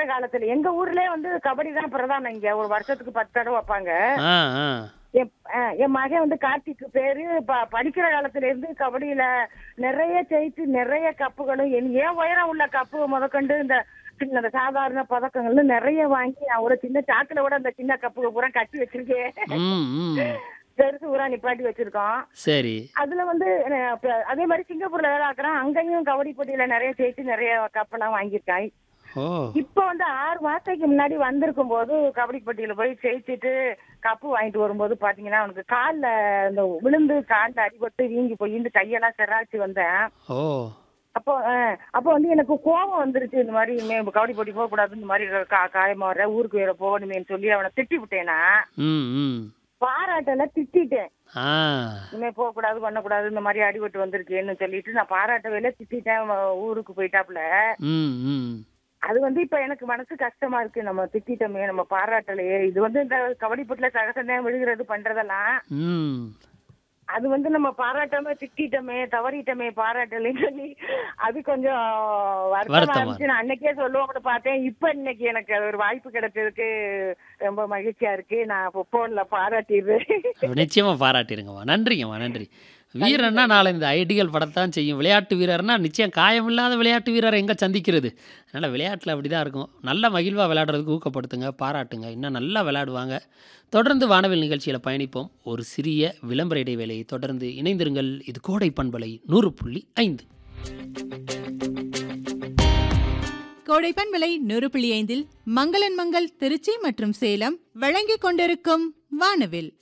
காலத்துல எங்க ஊர்லயே வந்து கபடி தான் பிரதானம் இங்க ஒரு வருஷத்துக்கு பத்து தடவை வைப்பாங்க ஆ ஆ என் அஹ் என் மகன் வந்து கார்த்திக் பேரு ப- படிக்கிற காலத்துல இருந்து கபடியில நிறைய ஜெயிச்சு நிறைய கப்புகளும் என் ஏன் உயரம் உள்ள கப்பு முதற்கொண்டு இந்த சின்ன இந்த சாதாரண பதக்கங்கள்னு நிறைய வாங்கி நான் ஒரு சின்ன சாக்குல கூட அந்த சின்ன கப்பு பூரா கட்டி வச்சிருக்கேன் ம் ம் பெருசு பூரா நிப்பாட்டி வச்சிருக்கோம் சரி அதுல வந்து அஹ், இப்ப அதே மாதிரி சிங்கப்பூர்ல வேலை ஆக்குறேன் அங்கேயும் கபடி போட்டியில நிறைய ஜெயிச்சு நிறைய கப்பெல்லாம் வாங்கியிருக்கேன் ஓ இப்ப வந்து ஆறு மாசத்துக்கு முன்னாடி வந்திருக்கும் போது கபடி போட்டியில போய் ஜெயிச்சுட்டு கப்பு வாங்கிட்டு வரும்போது பாத்தீங்கன்னா அவனுக்கு கால்ல இந்த விழுந்து கால்ல அடிபட்டு வீங்கி போய் இந்த கையெல்லாம் செராச்சு வந்தேன் ஓ அப்போ அஹ், அப்போ வந்து எனக்கு கோபம் வந்துருச்சு இந்த மாதிரி இனிமே கபடி போட்டி போக கூடாது இந்த மாதிரி கா- காயமா வர ஊருக்கு வேற போகணுமேன்னு சொல்லி அவனை திட்டி விட்டேனா ம் ம் பாராட்டல திட்டிட்டேன் ஆ இனிமே போக கூடாது பண்ணக்கூடாது இந்த மாதிரி அடிபட்டு வந்திருக்கேன்னு சொல்லிட்டு நான் பாராட்டவே திட்டிட்டேன் அவன் ஊருக்கு போயிட்டாப்புல ம் ம் அது வந்து இப்ப எனக்கு மனசு கஷ்டமா இருக்கு நம்ம திட்டிட்டோமே நம்ம பாராட்டலையே இது வந்து இந்த கபடி போட்டில சகசந்தான் விழுகிறது பண்றதெல்லாம் ம் அது வந்து நம்ம பாராட்டாம திட்டிட்டோமே தவறிட்டோமே பாராட்டலைன்னு சொல்லி அது கொஞ்சம் வருத்தமா வருத்தமா இருந்துச்சு நான் அன்னைக்கே சொல்லுவோம்னு பார்த்தேன் இப்ப இன்னைக்கு எனக்கு அது ஒரு வாய்ப்பு கிடைச்சதுக்கு ரொம்ப மகிழ்ச்சியா இருக்கு நான் இப்போ போன்ல பாராட்டிடுறேன் நிச்சயமா பாராட்டிருங்கம்மா நன்றிங்கம்மா நன்றி வீரன்னா நாளை இந்த ஐடிகள் படத்தான் செய்யும் விளையாட்டு வீரர்னா நிச்சயம் காயமில்லாத விளையாட்டு வீரரை எங்கே சந்திக்கிறது அதனால் விளையாட்டில் அப்படி தான் இருக்கும் நல்ல மகிழ்வாக விளையாடுறதுக்கு ஊக்கப்படுத்துங்க பாராட்டுங்க இன்னும் நல்லா விளையாடுவாங்க தொடர்ந்து வானவில் நிகழ்ச்சியில் பயணிப்போம் ஒரு சிறிய விளம்பர இடைவேளையை தொடர்ந்து இணைந்திருங்கள் இது கோடை பண்பலை நூறு புள்ளி ஐந்து கோடைப்பன் விலை நூறு புள்ளி ஐந்தில் மங்களன் மங்கள் திருச்சி மற்றும் சேலம் வழங்கிக் கொண்டிருக்கும் வானவில்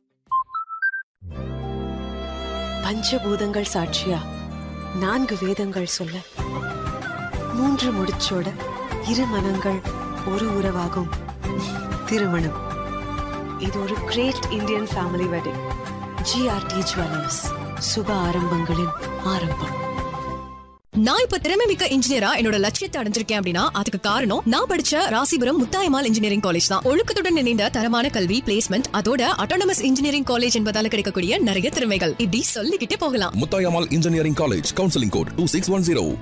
பஞ்சபூதங்கள் சாட்சியா நான்கு வேதங்கள் சொல்ல மூன்று முடிச்சோட இரு மனங்கள் ஒரு உறவாகும் திருமணம் இது ஒரு great Indian family wedding GRT jewellers சுப ஆரம்பங்களின் ஆரம்பம் நான் இப்ப திறமை மிக்க இன்ஜினியரா என்னோட லட்சியத்தை அடைஞ்சிருக்கேன் அப்படின்னா அதுக்கு காரணம் நான் படிச்ச ராசிபுரம் முத்தாயமால் இன்ஜினியரிங் காலேஜ் தான் ஒழுக்கத்துடன் இணைந்த தரமான கல்வி பிளேஸ்மெண்ட் அதோட அட்டானமஸ் இன்ஜினியரிங் காலேஜ் என்பதால கிடைக்கக்கூடிய நிறைய திறமைகள் இப்படி சொல்லிக்கிட்டே போகலாம் Muthayammal engineering college counselling code two six one zero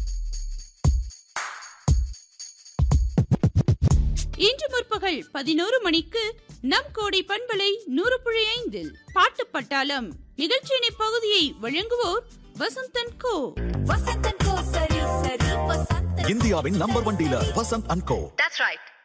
இன்று முற்பகல் பதினோரு மணிக்கு நம் கோடை பண்பலை நூறு புள்ளி ஐந்தில் பாட்டு பட்டாளம் நிகழ்ச்சியின் இப்பகுதியை வழங்குவோர் வசந்தன் கோ இந்தியாவின் number one dealer Vasanth and go